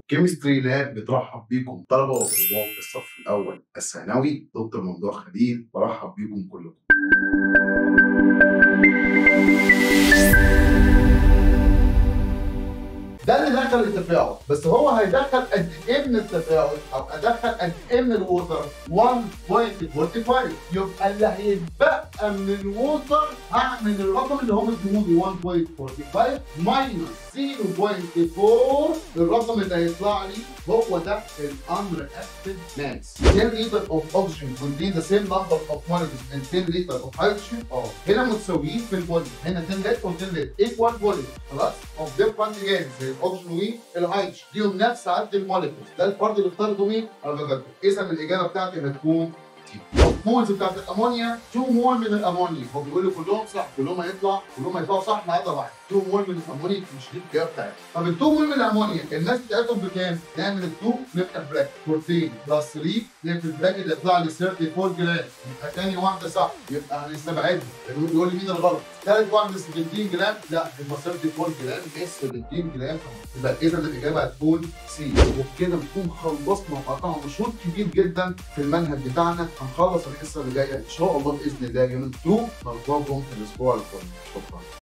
كيمستري لاب بترحب بيكم طلبه وطلاب الصف الاول الثانوي دكتور ممدوح خليل برحب بيكم كلكم ده اللي دخل التفاعل بس هو هيدخل قد ايه من التفاعل او ادخل قد ايه من الووتر 1.45 يبقى اللي هيتبقى من الووتر هعمل الرقم اللي هم ادوه 1.45 ماينس 0.4 الرقم اللي هيطلع لي هو ده الامر اكتف ماس 10 لتر اوف اوكسجين contain the same number of molecules and 10 لتر اوف هيدروجين اه هنا متساويين في الفوليوم هنا 10 لتر و 10 لتر ايكوال فوليوم خلاص اوف ديفرنت جاز زي الاوكسجين والهيدروجين ليهم نفس عدد الموليكولز ده الفرد اللي افترضه مين؟ افوكادرو اذا الاجابه بتاعتي هتكون المولز بتاعت الامونيا 2 مول من الامونيا هو بيقول لي كلهم صح كلهم هيطلع كلهم هيطلعوا صح ما عدا واحد 2 مول من الامونيا مش دي الاجابه بتاعتي طب ال 2 مول من الامونيا الناس بتاعتهم بكام؟ نعمل ال 2 نفتح براكت 14 بلس 3 نقفل البراكت يطلع لي 34 جرام يبقى تاني واحده صح يبقى هنستبعدها بيقول لي مين الغلط؟ ثالث واحده 17 جرام لا يبقى 34 جرام اس 17 جرام يبقى اذا الاجابه هتكون سي وبكده نكون خلصنا وقطعنا مشروط كبير جدا في المنهج بتاعنا هنخلص الحصه اللي جايه ان شاء الله باذن الله يوم 2 نلقاكم في الاسبوع القادم شكرا